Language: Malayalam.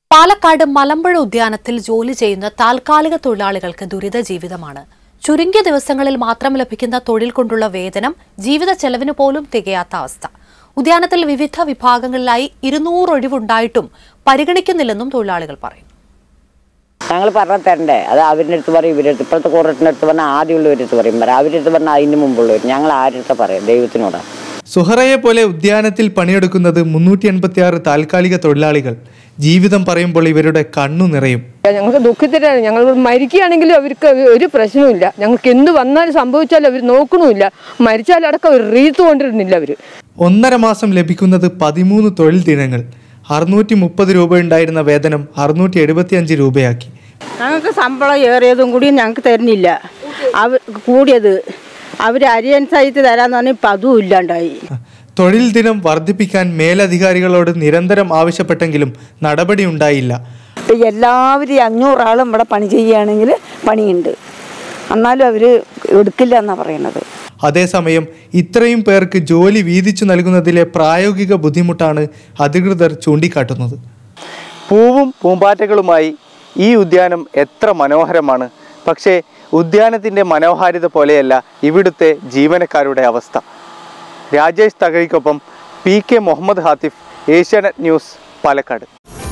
പാലക്കാട് മലമ്പുഴ ഉദ്യാനത്തിൽ ജോലി ചെയ്യുന്ന താൽക്കാലിക തൊഴിലാളികൾക്ക് ദുരിത ജീവിതമാണ് ചുരുങ്ങിയ ദിവസങ്ങളിൽ മാത്രം ലഭിക്കുന്ന തൊഴിൽ കൊണ്ടുള്ള വേതനം ജീവിത ചെലവിന് പോലും തികയാത്ത അവസ്ഥ ഉദ്യാനത്തിൽ വിവിധ വിഭാഗങ്ങളിലായി ഇരുന്നൂറ് ഒഴിവുണ്ടായിട്ടും പരിഗണിക്കുന്നില്ലെന്നും തൊഴിലാളികൾ പറയുന്നു ഞങ്ങൾ പറഞ്ഞാൽ തരണ്ടേ അത് അവരുടെ അടുത്ത് പറയും ഇവരുടെ അടുത്ത് ഇപ്പോഴത്തെ കൂറട്ടിൻ്റെ അടുത്ത് പറഞ്ഞാൽ ആദ്യമുള്ളവരുടെ അടുത്ത് പറയും പറയും അവരുടെ അടുത്ത് പറഞ്ഞാൽ അതിന് മുമ്പുള്ളവർ ഞങ്ങൾ ആരുടെ അടുത്ത് പറയാം ദൈവത്തിനോടാണ് സുഹറയെ പോലെ ഉദ്യാനത്തിൽ പണിയെടുക്കുന്നത് മുന്നൂറ്റി എൺപത്തി ആറ് താൽക്കാലിക തൊഴിലാളികൾ ജീവിതം പറയുമ്പോൾ ഇവരുടെ കണ്ണു നിറയും ഞങ്ങൾക്ക് ദുഃഖത്തിലാണ് ഞങ്ങൾ മരിക്കുകയാണെങ്കിലും അവർക്ക് ഒരു പ്രശ്നവുമില്ല ഞങ്ങൾക്ക് എന്ത് വന്നാലും സംഭവിച്ചാലും അവർ നോക്കണമില്ല മരിച്ചാലടക്കം ഒരു റീത്ത് കൊണ്ടിരുന്നില്ല അവർ ഒന്നര മാസം ലഭിക്കുന്നത് പതിമൂന്ന് തൊഴിൽ ദിനങ്ങൾ അറുന്നൂറ്റി മുപ്പത് രൂപ ഉണ്ടായിരുന്ന വേതനം അറുന്നൂറ്റി എഴുപത്തി അഞ്ച് രൂപയാക്കി ഞങ്ങൾക്ക് ശമ്പളം ഏറിയതും കൂടി ഞങ്ങൾക്ക് തരുന്നില്ല അവർ കൂടിയത് അവർ അരിയനുസരിച്ച് തരാന്ന് പറഞ്ഞാൽ ഇപ്പം അതും ഇല്ലാണ്ടായി തൊഴിൽ ദിനം വർദ്ധിപ്പിക്കാൻ മേലധികാരികളോട് നിരന്തരം ആവശ്യപ്പെട്ടെങ്കിലും നടപടി ഉണ്ടായില്ല ഇപ്പം എല്ലാവരും അഞ്ഞൂറാളും ഇവിടെ പണി ചെയ്യുകയാണെങ്കിൽ പണിയുണ്ട് എന്നാലും അവർ എടുക്കില്ല എന്നാണ് പറയണത് അതേസമയം ഇത്രയും പേർക്ക് ജോലി വീതിച്ചു നൽകുന്നതിലെ പ്രായോഗിക ബുദ്ധിമുട്ടാണ് അധികൃതർ ചൂണ്ടിക്കാട്ടുന്നത് പൂവും പൂമ്പാറ്റകളുമായി ഈ ഉദ്യാനം എത്ര മനോഹരമാണ് പക്ഷേ ഉദ്യാനത്തിൻ്റെ മനോഹാരിത പോലെയല്ല ഇവിടുത്തെ ജീവനക്കാരുടെ അവസ്ഥ രാജേഷ് തകഴിക്കൊപ്പം P K Muhammad Hathif Asianet news Palakkad